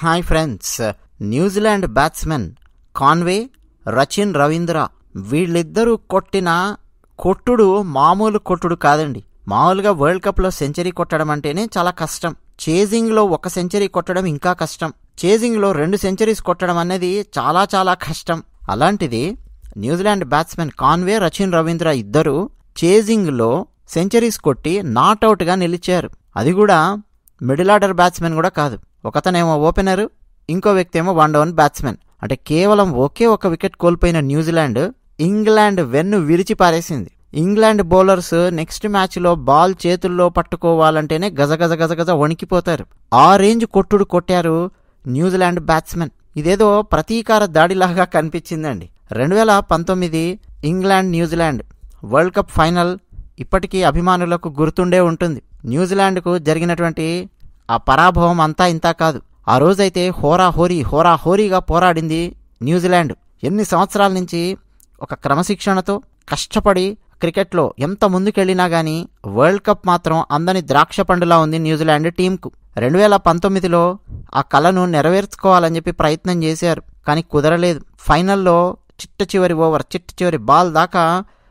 hi friends New Zealand batsmen Conway Rachin Ravindra వీళ్ళిద్దరూ కొట్టిన కొట్టుడు మామూలు కొట్టుడు కాదండి మామూలుగా వరల్డ్ కప్లో సెంచరీ కొట్టడం అంటేనే చాలా కష్టం చేజింగ్లో ఒక సెంచరీ కొట్టడం ఇంకా కష్టం చేజింగ్లో రెండు సెంచరీస్ కొట్టడం అనేది చాలా చాలా కష్టం అలాంటిది New Zealand batsmen Conway Rachin Ravindra ఇద్దరు చేజింగ్లో సెంచరీస్ కొట్టి నాట్అవుట్గా నిలిచారు అది కూడా మిడిల్ ఆర్డర్ బ్యాట్స్మెన్ కూడా కాదు ఒకతనేమో ఓపెనర్ ఇంకో వ్యక్తి ఏమో వన్ డౌన్ బ్యాట్స్మెన్ అంటే కేవలం ఒకే ఒక వికెట్ కోల్పోయిన న్యూజిలాండ్ ఇంగ్లాండ్ వెన్ను విరిచి పారేసింది ఇంగ్లాండ్ బౌలర్స్ నెక్స్ట్ మ్యాచ్లో బాల్ చేతుల్లో పట్టుకోవాలంటేనే గజ గజ గజ గజ వణికిపోతారు ఆ రేంజ్ కొట్టుడు కొట్టారు న్యూజిలాండ్ బ్యాట్స్మెన్ ఇదేదో ప్రతీకార దాడిలాగా కనిపించిందండి రెండు వేల పంతొమ్మిది England New Zealand world cup final ఇప్పటికీ అభిమానులకు గుర్తుండే ఉంటుంది న్యూజిలాండ్కు జరిగినటువంటి ఆ పరాభవం అంతా ఇంతా కాదు ఆ రోజైతే హోరా హోరీ హోరా హోరీగా పోరాడింది న్యూజిలాండ్ ఎన్ని సంవత్సరాల నుంచి ఒక క్రమశిక్షణతో కష్టపడి క్రికెట్లో ఎంత ముందుకెళ్ళినా కానీ వరల్డ్ కప్ మాత్రం అందని ద్రాక్ష పండులా ఉంది న్యూజిలాండ్ టీంకు రెండు వేల పంతొమ్మిదిలో ఆ కళను నెరవేర్చుకోవాలని చెప్పి ప్రయత్నం చేశారు కానీ కుదరలేదు ఫైనల్లో చిట్ట చివరి ఓవర్ చిట్ట చివరి బాల్ దాకా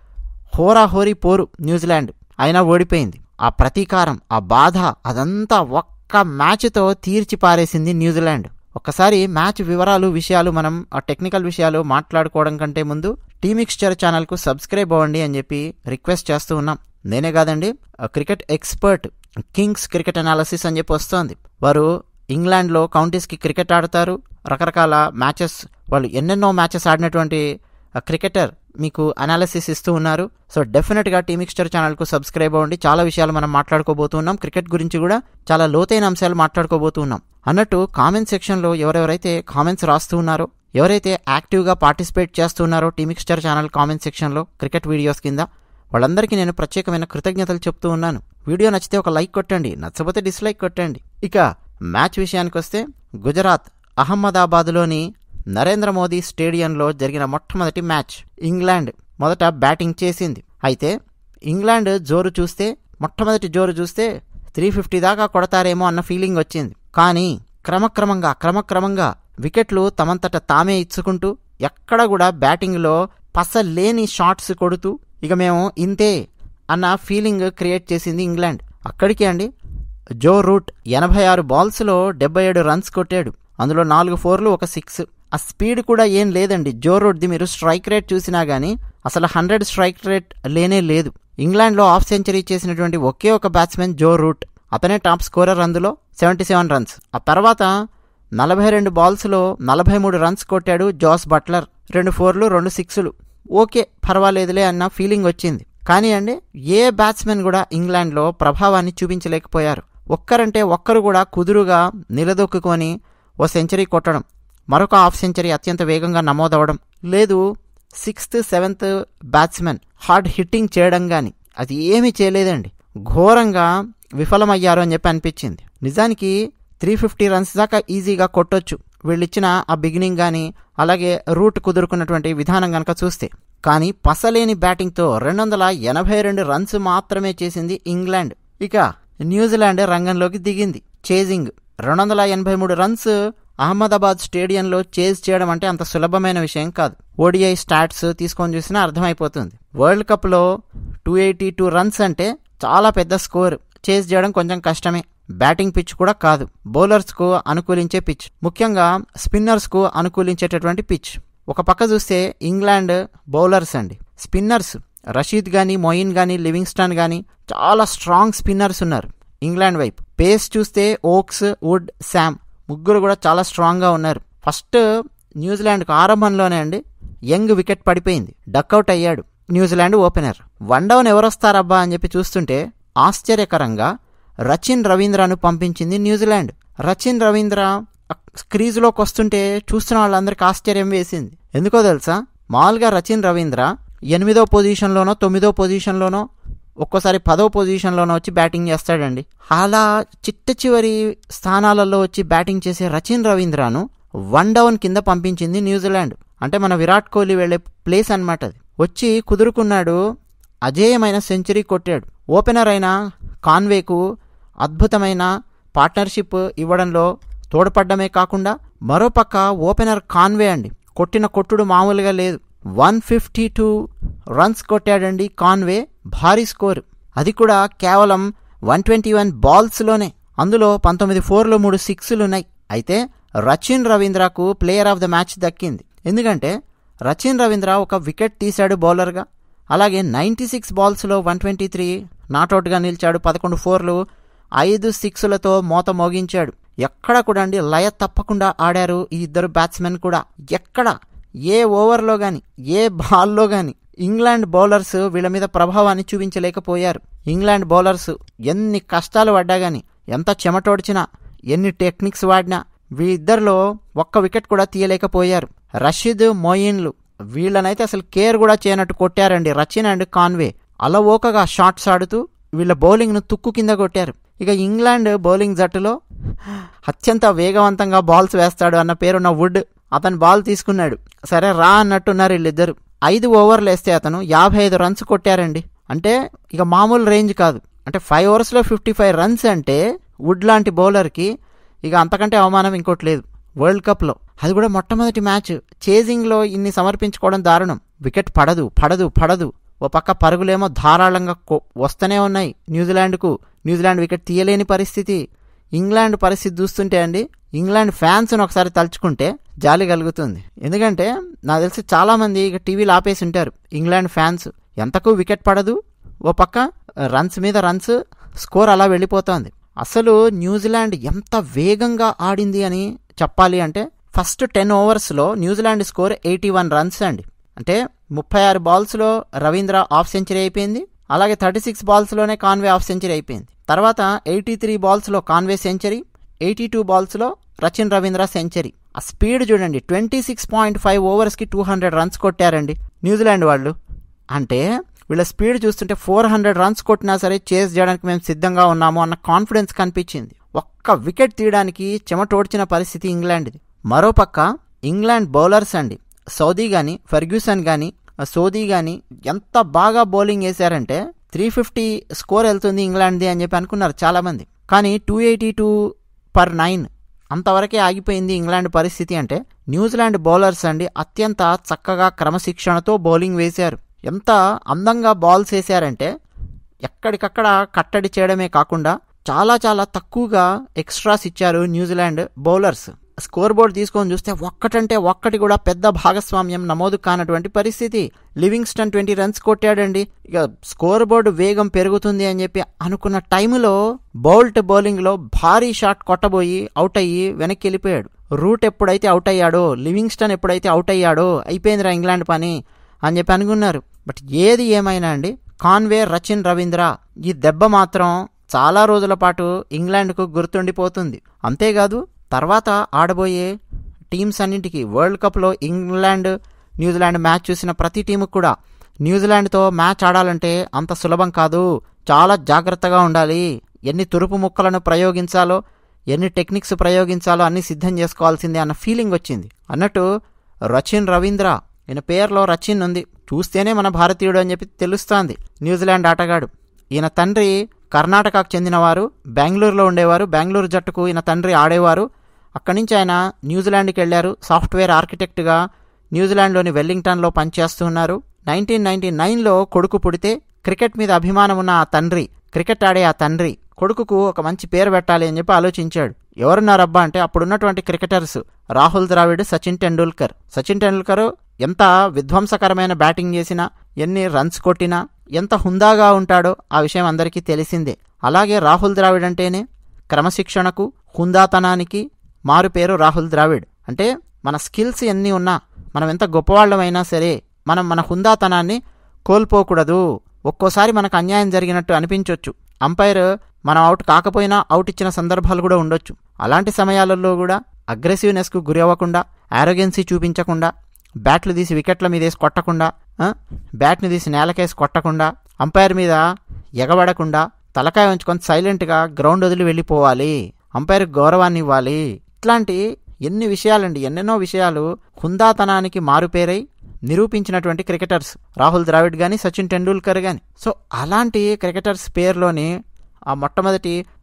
హోరాహోరీ పోరు న్యూజిలాండ్ అయినా ఓడిపోయింది ఆ ప్రతీకారం ఆ బాధ అదంతా ఒక్క మ్యాచ్తో తీర్చి పారేసింది న్యూజిలాండ్ ఒక్కసారి మ్యాచ్ వివరాలు విషయాలు మనం ఆ టెక్నికల్ విషయాలు మాట్లాడుకోవడం కంటే ముందు టీమిక్స్చర్ ఛానల్కు సబ్స్క్రైబ్ అవ్వండి అని చెప్పి రిక్వెస్ట్ చేస్తూ ఉన్నాం నేనే కాదండి ఆ cricket expert kings cricket analysis అని చెప్పి వస్తోంది వారు ఇంగ్లాండ్లో కౌంటీస్కి క్రికెట్ ఆడతారు రకరకాల మ్యాచెస్ వాళ్ళు ఎన్నెన్నో మ్యాచెస్ ఆడినటువంటి క్రికెటర్ మీకు అనాలిసిస్ ఇస్తూ ఉన్నారు సో డెఫినెట్గా టీమిక్స్టర్ ఛానల్కు సబ్స్క్రైబ్ అవ్వండి చాలా విషయాలు మనం మాట్లాడుకోబోతున్నాం క్రికెట్ గురించి కూడా చాలా లోతైన అంశాలు మాట్లాడుకోబోతున్నాం అన్నట్టు కామెంట్ సెక్షన్లో ఎవరెవరైతే కామెంట్స్ రాస్తూ ఉన్నారో ఎవరైతే యాక్టివ్గా పార్టిసిపేట్ చేస్తున్నారో టీమిక్స్టర్ ఛానల్ కామెంట్ సెక్షన్లో క్రికెట్ వీడియోస్ కింద వాళ్ళందరికీ నేను ప్రత్యేకమైన కృతజ్ఞతలు చెప్తూ ఉన్నాను వీడియో నచ్చితే ఒక లైక్ కొట్టండి నచ్చకపోతే డిస్లైక్ కొట్టండి ఇక మ్యాచ్ విషయానికి వస్తే గుజరాత్ అహ్మదాబాద్లోని నరేంద్ర మోదీ స్టేడియంలో జరిగిన మొట్టమొదటి మ్యాచ్ ఇంగ్లాండ్ మొదట బ్యాటింగ్ చేసింది అయితే ఇంగ్లాండ్ జోరు చూస్తే మొట్టమొదటి జోరు చూస్తే త్రీ ఫిఫ్టీ దాకా కొడతారేమో అన్న ఫీలింగ్ వచ్చింది కానీ క్రమక్రమంగా క్రమక్రమంగా వికెట్లు తమంతట తామే ఇచ్చుకుంటూ ఎక్కడ కూడా బ్యాటింగ్లో పసలేని షాట్స్ కొడుతూ ఇక మేము ఇంతే అన్న ఫీలింగ్ క్రియేట్ చేసింది ఇంగ్లాండ్ అక్కడికి అండి జో రూట్ ఎనభై ఆరు బాల్స్లో డెబ్బై ఏడు రన్స్ కొట్టాడు అందులో నాలుగు ఫోర్లు ఒక సిక్స్ ఆ స్పీడ్ కూడా ఏం లేదండి జో రూట్ది మీరు స్ట్రైక్ రేట్ చూసినా కానీ అసలు హండ్రెడ్ స్ట్రైక్ రేట్ లేనే లేదు ఇంగ్లాండ్లో హాఫ్ సెంచరీ చేసినటువంటి ఒకే ఒక బ్యాట్స్మెన్ జో రూట్ అతనే టాప్ స్కోరర్ అందులో సెవెంటీ సెవెన్ రన్స్ ఆ తర్వాత నలభై రెండు బాల్స్లో నలభై మూడు రన్స్ కొట్టాడు జాస్ బట్లర్ రెండు ఫోర్లు రెండు సిక్స్లు ఓకే పర్వాలేదులే అన్న ఫీలింగ్ వచ్చింది కానీ అండి ఏ బ్యాట్స్మెన్ కూడా ఇంగ్లాండ్లో ప్రభావాన్ని చూపించలేకపోయారు ఒక్కరంటే ఒక్కరు కూడా కుదురుగా నిలదొక్కుకొని ఓ సెంచరీ కొట్టడం మరొక హాఫ్ సెంచరీ అత్యంత వేగంగా నమోదవడం లేదు sixth seventh batsmen hard hitting చేయడం కానీ అది ఏమీ చేయలేదండి ఘోరంగా విఫలమయ్యారు అని చెప్పి అనిపించింది నిజానికి త్రీ ఫిఫ్టీ రన్స్ దాకా ఈజీగా కొట్టొచ్చు వీళ్ళిచ్చిన ఆ బిగినింగ్ కానీ అలాగే రూట్ కుదురుకున్నటువంటి విధానం కనుక చూస్తే కానీ పసలేని బ్యాటింగ్తో రెండు వందల ఎనభై రెండు రన్స్ మాత్రమే చేసింది ఇంగ్లాండ్ ఇక న్యూజిలాండ్ రంగంలోకి దిగింది చేజింగ్ రెండు వందల ఎనభై మూడు రన్స్ అహ్మదాబాద్ స్టేడియంలో చేజ్ చేయడం అంటే అంత సులభమైన విషయం కాదు ఓడిఐ స్టాట్స్ తీసుకొని చూసినా అర్థమైపోతుంది వరల్డ్ కప్లో టూ ఎయిటీ టూ రన్స్ అంటే చాలా పెద్ద స్కోర్ చేజ్ చేయడం కొంచెం కష్టమే బ్యాటింగ్ పిచ్ కూడా కాదు బౌలర్స్కు అనుకూలించే పిచ్ ముఖ్యంగా స్పిన్నర్స్కు అనుకూలించేటటువంటి పిచ్ ఒక పక్క చూస్తే ఇంగ్లాండ్ బౌలర్స్ అండి స్పిన్నర్స్ రషీద్ కానీ మొయిన్ కానీ లివింగ్స్టన్ కానీ చాలా స్ట్రాంగ్ స్పిన్నర్స్ ఉన్నారు ఇంగ్లాండ్ వైపు పేస్ చూస్తే ఓక్స్ వుడ్ శామ్ ముగ్గురు కూడా చాలా స్ట్రాంగ్గా ఉన్నారు ఫస్ట్ న్యూజిలాండ్కు ఆరంభంలోనే అండి యంగ్ వికెట్ పడిపోయింది డక్అవుట్ అయ్యాడు న్యూజిలాండ్ ఓపెనర్ వన్ డౌన్ ఎవరొస్తారబ్బా అని చెప్పి చూస్తుంటే ఆశ్చర్యకరంగా రచిన్ రవీంద్రను పంపించింది న్యూజిలాండ్ రచిన్ రవీంద్ర క్రీజులోకి వస్తుంటే చూస్తున్న వాళ్ళందరికీ ఆశ్చర్యం వేసింది ఎందుకో తెలుసా మామూలుగా రచిన్ రవీంద్ర ఎనిమిదో పొజిషన్లోనో తొమ్మిదో పొజిషన్లోనో ఒక్కోసారి పదో పొజిషన్లోనో వచ్చి బ్యాటింగ్ చేస్తాడండి అలా చిట్ట చివరి స్థానాలలో వచ్చి బ్యాటింగ్ చేసే రచిన్ రవీంద్రను వన్ డౌన్ కింద పంపించింది న్యూజిలాండ్ అంటే మన విరాట్ కోహ్లీ వెళ్లే ప్లేస్ అనమాట అది వచ్చి కుదురుకున్నాడు అజేయమైన సెంచరీ కొట్టాడు ఓపెనర్ అయిన కాన్వేకు అద్భుతమైన పార్ట్నర్షిప్ ఇవ్వడంలో తోడ్పడ్డమే కాకుండా మరోపక్క ఓపెనర్ కాన్వే అండి కొట్టిన కొట్టుడు మామూలుగా లేదు వన్ ఫిఫ్టీ టూ రన్స్ కొట్టాడండి కాన్వే భారీ స్కోర్ అది కూడా కేవలం వన్ ట్వంటీ వన్ బాల్స్లోనే అందులో పంతొమ్మిది ఫోర్లు మూడు సిక్స్లు ఉన్నాయి అయితే రచిన్ రవీంద్రకు ప్లేయర్ ఆఫ్ ద మ్యాచ్ దక్కింది ఎందుకంటే రచిన్ రవీంద్ర ఒక వికెట్ తీశాడు బౌలర్గా అలాగే నైంటీ సిక్స్ బాల్స్లో వన్ ట్వంటీ త్రీ నాట్అవుట్గా నిలిచాడు పదకొండు ఫోర్లు ఐదు సిక్స్లతో మోత మోగించాడు ఎక్కడ కూడా అండి లయ తప్పకుండా ఆడారు ఈ ఇద్దరు బ్యాట్స్మెన్ కూడా ఎక్కడ ఏ ఓవర్లో గాని ఏ బాల్లో గాని ఇంగ్లాండ్ బౌలర్స్ వీళ్ళ మీద ప్రభావాన్ని చూపించలేకపోయారు ఇంగ్లాండ్ బౌలర్స్ ఎన్ని కష్టాలు పడ్డా గాని ఎంత చెమటోడ్చినా ఎన్ని టెక్నిక్స్ వాడినా వీళ్ళిద్దరిలో ఒక్క వికెట్ కూడా తీయలేకపోయారు రషీద్ మోయిన్లు వీళ్ళనైతే అసలు కేర్ కూడా చేయనట్టు కొట్టారండి రచిన్ అండ్ కాన్వే అలవోకగా షాట్స్ ఆడుతూ వీళ్ళ బౌలింగ్ను తుక్కు కింద కొట్టారు ఇక ఇంగ్లాండ్ బౌలింగ్ జట్టులో అత్యంత వేగవంతంగా బాల్స్ వేస్తాడు అన్న పేరున్న వుడ్ అతను బాల్ తీసుకున్నాడు సరే రా అన్నట్టున్నారు వీళ్ళిద్దరు ఐదు ఓవర్లు వేస్తే అతను యాభై ఐదు రన్స్ కొట్టారండి అంటే ఇక మామూలు రేంజ్ కాదు అంటే ఫైవ్ ఓవర్స్లో ఫిఫ్టీ ఫైవ్ రన్స్ అంటే వుడ్ లాంటి బౌలర్కి ఇక అంతకంటే అవమానం ఇంకోటి లేదు వరల్డ్ కప్లో అది కూడా మొట్టమొదటి మ్యాచ్ చేజింగ్లో ఇన్ని సమర్పించుకోవడం దారుణం వికెట్ పడదు పడదు పడదు ఓ పక్క పరుగులేమో ధారాళంగా కొ- వస్తూనే ఉన్నాయి న్యూజిలాండ్కు న్యూజిలాండ్ వికెట్ తీయలేని పరిస్థితి ఇంగ్లాండ్ పరిస్థితి చూస్తుంటే అండి ఇంగ్లాండ్ ఫ్యాన్స్ను ఒకసారి తలుచుకుంటే జాలి కలుగుతుంది ఎందుకంటే నాకు తెలిసి చాలామంది ఇక టీవీలు ఆపేసి ఉంటారు ఇంగ్లాండ్ ఫ్యాన్స్ ఎంతకు వికెట్ పడదు ఓ పక్క రన్స్ మీద రన్స్ స్కోర్ అలా వెళ్ళిపోతోంది అసలు న్యూజిలాండ్ ఎంత వేగంగా ఆడింది అని చెప్పాలి అంటే ఫస్ట్ టెన్ ఓవర్స్లో New Zealand score eighty one runs అండి అంటే ముప్పై ఆరు బాల్స్లో రవీంద్ర హాఫ్ సెంచరీ అయిపోయింది అలాగే థర్టీ సిక్స్ బాల్స్లోనే కాన్వే హాఫ్ సెంచరీ అయిపోయింది తర్వాత ఎయిటీ త్రీ బాల్స్లో కాన్వే సెంచరీ ఎయిటీ టూ బాల్స్లో రచిన్ రవీంద్ర సెంచరీ ఆ స్పీడ్ చూడండి ట్వంటీ సిక్స్ పాయింట్ ఫైవ్ ఓవర్స్కి టూ హండ్రెడ్ రన్స్ కొట్టారండి న్యూజిలాండ్ వాళ్ళు అంటే వీళ్ళ స్పీడ్ చూస్తుంటే ఫోర్ హండ్రెడ్ రన్స్ కొట్టినా సరే చేస్ చేయడానికి మేము సిద్ధంగా ఉన్నాము అన్న కాన్ఫిడెన్స్ కనిపించింది ఒక్క వికెట్ తీయడానికి చెమటోడ్చిన పరిస్థితి ఇంగ్లాండ్ది మరోపక్క ఇంగ్లాండ్ బౌలర్స్ అండి సౌదీ కానీ ఫెర్గ్యూసన్ కానీ సౌదీ కానీ ఎంత బాగా బౌలింగ్ వేశారంటే త్రీ ఫిఫ్టీ స్కోర్ వెళ్తుంది ఇంగ్లాండ్ది అని చెప్పి అనుకున్నారు చాలామంది కానీ two eighty two per nine అంతవరకే ఆగిపోయింది ఇంగ్లాండ్ పరిస్థితి అంటే న్యూజిలాండ్ బౌలర్స్ అండి అత్యంత చక్కగా క్రమశిక్షణతో బౌలింగ్ వేశారు ఎంత అందంగా బాల్స్ వేశారంటే ఎక్కడికక్కడ కట్టడి చేయడమే కాకుండా చాలా చాలా తక్కువగా ఎక్స్ట్రాస్ ఇచ్చారు న్యూజిలాండ్ బౌలర్స్ స్కోర్ బోర్డ్ తీసుకొని చూస్తే ఒక్కటంటే ఒక్కటి కూడా పెద్ద భాగస్వామ్యం నమోదు కానటువంటి పరిస్థితి లివింగ్స్టన్ ట్వంటీ రన్స్ కొట్టాడండి ఇక స్కోర్ బోర్డు వేగం పెరుగుతుంది అని చెప్పి అనుకున్న టైంలో బౌల్ట్ బౌలింగ్లో భారీ షాట్ కొట్టబోయి అవుట్ అయ్యి వెనక్కి వెళ్ళిపోయాడు రూట్ ఎప్పుడైతే అవుట్ అయ్యాడో లివింగ్స్టన్ ఎప్పుడైతే అవుట్ అయ్యాడో అయిపోయిందిరా ఇంగ్లాండ్ పని అని చెప్పి అనుకున్నారు బట్ ఏది ఏమైనా అండి కాన్వే రచిన్ రవీంద్ర ఈ దెబ్బ మాత్రం చాలా రోజుల పాటు ఇంగ్లాండ్కు గుర్తుండిపోతుంది అంతేకాదు తర్వాత ఆడబోయే టీమ్స్ అన్నింటికి వరల్డ్ కప్లో ఇంగ్లాండ్ న్యూజిలాండ్ మ్యాచ్ చూసిన ప్రతి టీముకు కూడా న్యూజిలాండ్తో మ్యాచ్ ఆడాలంటే అంత సులభం కాదు చాలా జాగ్రత్తగా ఉండాలి ఎన్ని తురుపు ముక్కలను ప్రయోగించాలో ఎన్ని టెక్నిక్స్ ప్రయోగించాలో అన్ని సిద్ధం చేసుకోవాల్సిందే అన్న ఫీలింగ్ వచ్చింది అన్నట్టు రచిన్ రవీంద్ర ఈయన పేరులో రచిన్ ఉంది చూస్తేనే మన భారతీయుడు అని చెప్పి తెలుస్తోంది న్యూజిలాండ్ ఆటగాడు ఈయన తండ్రి కర్ణాటకకు చెందినవారు బెంగళూరులో ఉండేవారు బెంగళూరు జట్టుకు ఈయన తండ్రి ఆడేవారు అక్కడి నుంచి ఆయన న్యూజిలాండ్కి వెళ్ళారు సాఫ్ట్వేర్ ఆర్కిటెక్ట్గా న్యూజిలాండ్లోని వెల్లింగ్టన్లో పనిచేస్తున్నారు నైన్టీన్ నైన్టీ నైన్లో కొడుకు పుడితే క్రికెట్ మీద అభిమానం ఉన్న ఆ తండ్రి క్రికెట్ ఆడే ఆ తండ్రి కొడుకుకు ఒక మంచి పేరు పెట్టాలి అని చెప్పి ఆలోచించాడు ఎవరున్నారబ్బా అంటే అప్పుడున్నటువంటి క్రికెటర్స్ రాహుల్ ద్రావిడ్ సచిన్ టెండూల్కర్ సచిన్ టెండూల్కర్ ఎంత విధ్వంసకరమైన బ్యాటింగ్ చేసినా ఎన్ని రన్స్ కొట్టినా ఎంత హుందాగా ఉంటాడో ఆ విషయం అందరికీ తెలిసిందే అలాగే రాహుల్ ద్రావిడ్ అంటేనే క్రమశిక్షణకు హుందాతనానికి మారు పేరు రాహుల్ ద్రావిడ్ అంటే మన స్కిల్స్ ఎన్ని ఉన్నా మనం ఎంత గొప్పవాళ్ళమైనా సరే మనం మన హుందాతనాన్ని కోల్పోకూడదు ఒక్కోసారి మనకు అన్యాయం జరిగినట్టు అనిపించవచ్చు అంపైర్ మనం అవుట్ కాకపోయినా అవుట్ ఇచ్చిన సందర్భాలు కూడా ఉండొచ్చు అలాంటి సమయాలలో కూడా అగ్రెసివ్నెస్కు గురి అవ్వకుండా ఆరోగెన్సీ చూపించకుండా బ్యాట్లు తీసి వికెట్ల మీద వేసి కొట్టకుండా ఆ, బ్యాట్ని తీసి నేలకేసి కొట్టకుండా అంపైర్ మీద ఎగబడకుండా తలకాయ ఉంచుకొని సైలెంట్గా గ్రౌండ్ వదిలి వెళ్ళిపోవాలి అంపైర్ గౌరవాన్ని ఇవ్వాలి ఇట్లాంటి ఎన్ని విషయాలండి ఎన్నెన్నో విషయాలు హుందాతనానికి మారుపేరై నిరూపించినటువంటి క్రికెటర్స్ రాహుల్ ద్రావిడ్ కానీ సచిన్ టెండూల్కర్ కానీ సో అలాంటి క్రికెటర్స్ పేరులోని ఆ మొట్టమొదటి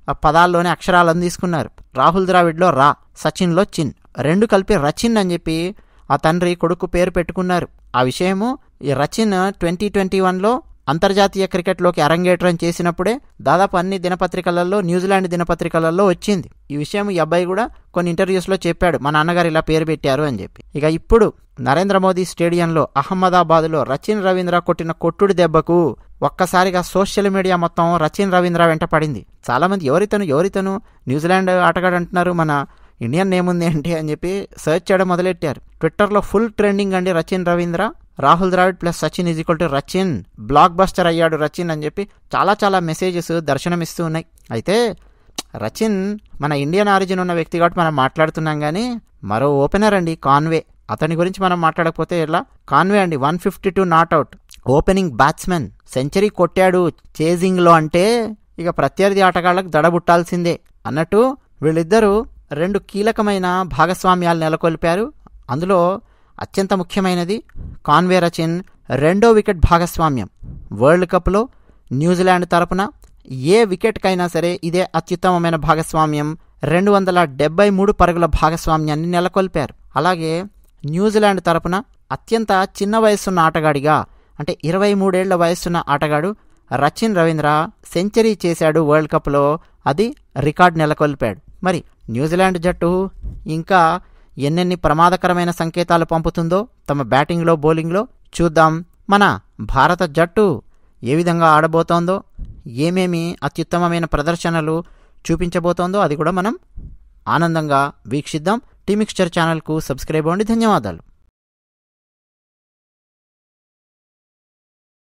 ఆ పదాల్లోనే అక్షరాలను తీసుకున్నారు రాహుల్ ద్రావిడ్లో రా సచిన్లో చిన్ రెండు కలిపి రచిన్ అని చెప్పి ఆ తండ్రి కొడుకు పేరు పెట్టుకున్నారు ఆ విషయము ఈ రచిన్ ట్వంటీ ట్వంటీ వన్లో అంతర్జాతీయ క్రికెట్లోకి అరంగేట్రం చేసినప్పుడే దాదాపు అన్ని దినపత్రికలలో న్యూజిలాండ్ దినపత్రికలలో వచ్చింది ఈ విషయం ఈ అబ్బాయి కూడా కొన్ని ఇంటర్వ్యూస్లో చెప్పాడు మా నాన్నగారు ఇలా పేరు పెట్టారు అని చెప్పి ఇక ఇప్పుడు నరేంద్ర మోదీ స్టేడియంలో అహ్మదాబాద్లో రచిన్ రవీంద్ర కొట్టిన కొట్టుడు దెబ్బకు ఒక్కసారిగా సోషల్ మీడియా మొత్తం రచిన్ రవీంద్ర వెంట పడింది చాలామంది ఎవరితను ఎవరితను న్యూజిలాండ్ ఆటగాడు అంటున్నారు మన ఇండియన్ నేమ్ ఉంది ఏంటి అని చెప్పి సెర్చ్ చేయడం మొదలెట్టారు ట్విట్టర్లో ఫుల్ ట్రెండింగ్ అండి Rachin Ravindra Rahul Dravid plus Sachin is equal to Rachin blockbuster అయ్యాడు రచిన్ అని చెప్పి చాలా చాలా మెసేజెస్ దర్శనమిస్తూ ఉన్నాయి అయితే రచిన్ మన ఇండియన్ ఆరిజిన్ ఉన్న వ్యక్తి కాబట్టి మనం మాట్లాడుతున్నాం కానీ మరో ఓపెనర్ అండి కాన్వే అతని గురించి మనం మాట్లాడకపోతే ఎలా కాన్వే అండి one fifty two not out opening batsmen century కొట్టాడు చేజింగ్లో అంటే ఇక ప్రత్యర్థి ఆటగాళ్లకు దడబుట్టాల్సిందే అన్నట్టు వీళ్ళిద్దరూ రెండు కీలకమైన భాగస్వామ్యాలు నెలకొల్పారు అందులో అత్యంత ముఖ్యమైనది కాన్వే రచిన్ రెండో వికెట్ భాగస్వామ్యం వరల్డ్ కప్లో న్యూజిలాండ్ తరపున ఏ వికెట్కైనా సరే ఇదే అత్యుత్తమమైన భాగస్వామ్యం రెండు వందల డెబ్బై మూడు పరుగుల భాగస్వామ్యాన్ని నెలకొల్పారు అలాగే న్యూజిలాండ్ తరపున అత్యంత చిన్న వయస్సున్న ఆటగాడిగా అంటే ఇరవై మూడేళ్ల వయస్సున్న ఆటగాడు రచిన్ రవీంద్ర సెంచరీ చేశాడు వరల్డ్ కప్లో అది రికార్డ్ నెలకొల్పాడు మరి న్యూజిలాండ్ జట్టు ఇంకా ఎన్నెన్ని ప్రమాదకరమైన సంకేతాలు పంపుతుందో తమ బ్యాటింగ్లో బౌలింగ్లో చూద్దాం మన భారత జట్టు ఏ విధంగా ఆడబోతోందో ఏమేమి అత్యుత్తమమైన ప్రదర్శనలు చూపించబోతోందో అది కూడా మనం ఆనందంగా వీక్షిద్దాం టీమిక్స్చర్ ఛానల్కు సబ్స్క్రైబ్ అవ్వండి ధన్యవాదాలు